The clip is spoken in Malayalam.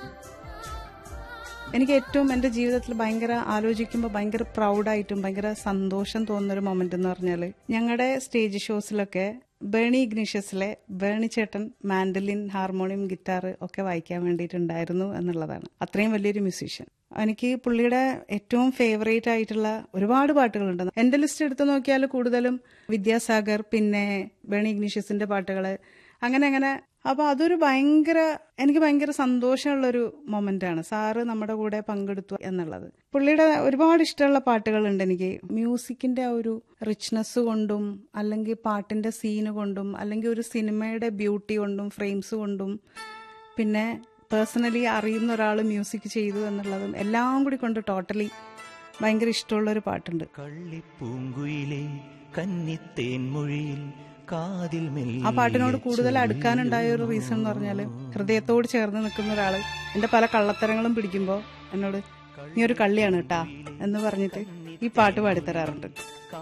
എനിക്ക് ഏറ്റവും എൻ്റെ ജീവിതത്തിൽ ഭയങ്കര ആലോചിക്കുമ്പോൾ ഭയങ്കര പ്രൗഡായിട്ടും ഭയങ്കര സന്തോഷം തോന്നുന്ന ഒരു മൊമെന്റ് എന്ന് പറഞ്ഞാൽ ഞങ്ങളുടെ സ്റ്റേജ് ഷോസിലൊക്കെ ബേണി ഇഗ്നീഷ്യസിലെ ബേണി ചേട്ടൻ മാൻഡലിൻ ഹാർമോണിയം ഗിറ്റാർ ഒക്കെ വായിക്കാൻ വേണ്ടിയിട്ടുണ്ടായിരുന്നു എന്നുള്ളതാണ് അത്രയും വലിയൊരു മ്യൂസീഷ്യൻ എനിക്ക് പുള്ളിയുടെ ഏറ്റവും ഫേവറേറ്റ് ആയിട്ടുള്ള ഒരുപാട് പാട്ടുകളുണ്ട് എൻ്റെ ലിസ്റ്റ് എടുത്ത് നോക്കിയാൽ കൂടുതലും വിദ്യാസാഗർ പിന്നെ ബേണി ഇഗ്നീഷ്യസിന്റെ പാട്ടുകൾ അങ്ങനെ അങ്ങനെ അപ്പൊ അതൊരു ഭയങ്കര എനിക്ക് ഭയങ്കര സന്തോഷമുള്ളൊരു മൊമെന്റ് ആണ് സാറ് നമ്മുടെ കൂടെ പങ്കെടുത്തു എന്നുള്ളത് പുള്ളിയുടെ ഒരുപാട് ഇഷ്ടമുള്ള പാട്ടുകളുണ്ട് എനിക്ക് മ്യൂസിക്കിന്റെ ആ ഒരു റിച്ച്നെസ് കൊണ്ടും അല്ലെങ്കിൽ പാട്ടിന്റെ സീന് കൊണ്ടും അല്ലെങ്കിൽ ഒരു സിനിമയുടെ ബ്യൂട്ടി കൊണ്ടും ഫ്രെയിംസ് കൊണ്ടും പിന്നെ പേഴ്സണലി അറിയുന്ന ഒരാൾ മ്യൂസിക് ചെയ്തു എന്നുള്ളതും എല്ലാം കൂടി കൊണ്ട് ടോട്ടലി ഭയങ്കര ഇഷ്ടമുള്ളൊരു പാട്ടുണ്ട് കള്ളിപ്പൂങ്കുയിലെ കന്നിത്തേൻ മൊഴിയിൽ കാതിൽ ആ പാട്ടിനോട് കൂടുതൽ അടുക്കാനുണ്ടായ ഒരു റീസൺ എന്ന് പറഞ്ഞാൽ ഹൃദയത്തോട് ചേർന്ന് നിൽക്കുന്ന ഒരാൾ എന്റെ പല കള്ളത്തരങ്ങളും പിടിക്കുമ്പോൾ എന്നോട് നീ ഒരു കള്ളിയാണ് കേട്ടാ എന്ന് പറഞ്ഞിട്ട് ഈ പാട്ട് പാടിത്തരാറുണ്ട്